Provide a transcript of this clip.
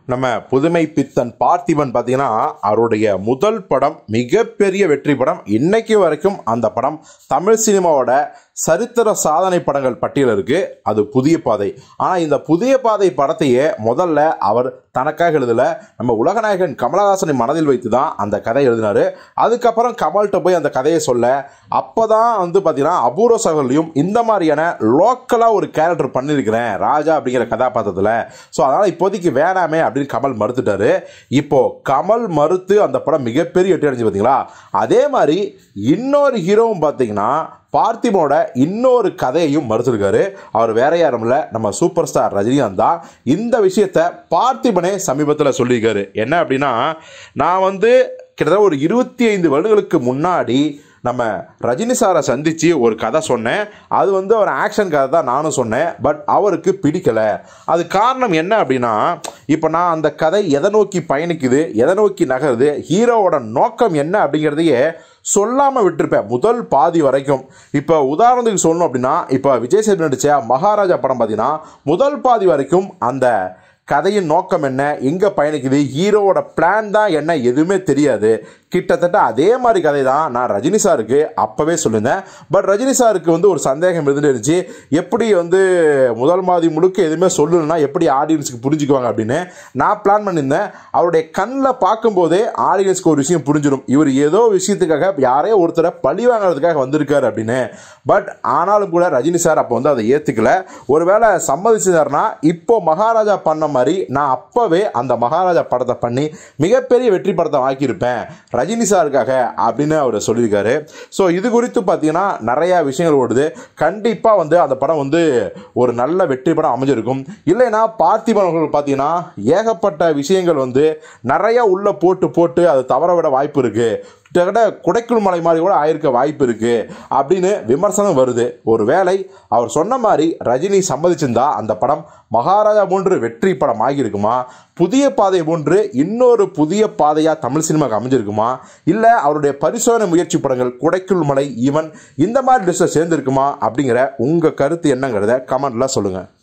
நம்ம புதுமை பித்தன் பார்த்திபன் பார்த்தீங்கன்னா அவருடைய முதல் படம் மிகப்பெரிய வெற்றி படம் இன்னைக்கு வரைக்கும் அந்த படம் தமிழ் சினிமாவோட சரித்திர சாதனை படங்கள் பட்டியல் இருக்கு அது புதிய பாதை ஆனால் இந்த புதிய பாதை படத்தையே முதல்ல அவர் தனக்காக எழுதல நம்ம உலகநாயகன் கமலஹாசனை மனதில் வைத்து தான் அந்த கதை எழுதினாரு அதுக்கப்புறம் கமல்கிட்ட போய் அந்த கதையை சொல்ல அப்பதான் வந்து பார்த்தீங்கன்னா அபூர்வ சகோதரியும் இந்த மாதிரியான லோக்கலாக ஒரு கேரக்டர் பண்ணியிருக்கிறேன் ராஜா அப்படிங்கிற கதாபாத்திரத்தில் ஸோ அதனால் இப்போதைக்கு வேணாமே அப்படின்னு கமல் மறுத்துட்டாரு இப்போ கமல் மறுத்து அந்த படம் மிகப்பெரிய வெற்றி அடைஞ்சு பார்த்தீங்களா அதே மாதிரி இன்னொரு ஹீரோவும் பார்த்தீங்கன்னா பார்த்திபனோட இன்னொரு கதையையும் மறுத்திருக்காரு அவர் வேற யாரும் இல்லை நம்ம சூப்பர் ஸ்டார் ரஜினிகாந்த் தான் இந்த விஷயத்த பார்த்திபனே சமீபத்தில் சொல்லியிருக்காரு என்ன அப்படின்னா நான் வந்து கிட்டத்தட்ட ஒரு இருபத்தி ஐந்து வருடங்களுக்கு முன்னாடி நம்ம ரஜினி சாரை சந்தித்து ஒரு கதை சொன்னேன் அது வந்து ஒரு ஆக்ஷன் கதை தான் நானும் சொன்னேன் பட் அவருக்கு பிடிக்கல அது காரணம் என்ன அப்படின்னா இப்போ நான் அந்த கதை எதை நோக்கி பயணிக்குது எதை நோக்கி நகருது ஹீரோவோட நோக்கம் என்ன அப்படிங்கிறதையே சொல்லாமல் விட்டுருப்பேன் முதல் பாதி வரைக்கும் இப்போ உதாரணத்துக்கு சொல்லணும் அப்படின்னா இப்போ விஜய் சேதுபதி நடித்த மகாராஜா படம் பார்த்தீங்கன்னா முதல் பாதி வரைக்கும் அந்த கதையின் நோக்கம் என்ன எங்கே பயணிக்குது ஹீரோவோட பிளான் தான் என்ன எதுவுமே தெரியாது கிட்டத்தட்ட அதே மாதிரி கதை தான் நான் ரஜினி சாருக்கு அப்போவே சொல்லியிருந்தேன் பட் ரஜினி சாருக்கு வந்து ஒரு சந்தேகம் இருந்துட்டு இருந்துச்சு எப்படி வந்து முதல் மாதிரி முழுக்க எதுவுமே சொல்லணும்னா எப்படி ஆடியன்ஸுக்கு புரிஞ்சுக்குவாங்க அப்படின்னு நான் பிளான் பண்ணியிருந்தேன் அவருடைய கண்ணில் பார்க்கும்போதே ஆடியன்ஸ்க்கு ஒரு விஷயம் புரிஞ்சிடும் இவர் ஏதோ விஷயத்துக்காக யாரையோ ஒருத்தரை பழி வாங்குறதுக்காக வந்திருக்காரு அப்படின்னு பட் ஆனாலும் கூட ரஜினி சார் அப்போ வந்து அதை ஏற்றுக்கல ஒருவேளை சம்மதிச்சிருந்தாருன்னா இப்போ மகாராஜா பண்ண மாதிரி நான் அப்போவே அந்த மகாராஜா படத்தை பண்ணி மிகப்பெரிய வெற்றி படத்தை ஆக்கியிருப்பேன் ரஜினி சாருக்காக அப்படின்னு அவர் சொல்லியிருக்காரு ஸோ இது குறித்து பார்த்தீங்கன்னா நிறையா விஷயங்கள் ஓடுது கண்டிப்பாக வந்து அந்த படம் வந்து ஒரு நல்ல வெற்றி படம் அமைஞ்சிருக்கும் இல்லைன்னா பார்த்திபன் அவர்கள் பார்த்தீங்கன்னா ஏகப்பட்ட விஷயங்கள் வந்து நிறையா உள்ள போட்டு போட்டு அது தவற விட வாய்ப்பு இருக்குது கிட்டத்தட்ட குடைக்குள் மலை மாதிரி கூட ஆயிருக்க வாய்ப்பு இருக்கு அப்படின்னு விமர்சனம் வருது ஒரு வேளை அவர் சொன்ன மாதிரி ரஜினி சம்மதிச்சிருந்தா அந்த படம் மகாராஜா போன்று வெற்றி படம் ஆகியிருக்குமா புதிய பாதை போன்று இன்னொரு புதிய பாதையாக தமிழ் சினிமாவுக்கு அமைஞ்சிருக்குமா இல்லை அவருடைய பரிசோதனை முயற்சி படங்கள் குடைக்குள் மலை ஈவன் இந்த மாதிரி லிஸ்ட்டில் சேர்ந்துருக்குமா அப்படிங்கிற உங்கள் கருத்து என்னங்கிறத கமெண்ட்டில் சொல்லுங்கள்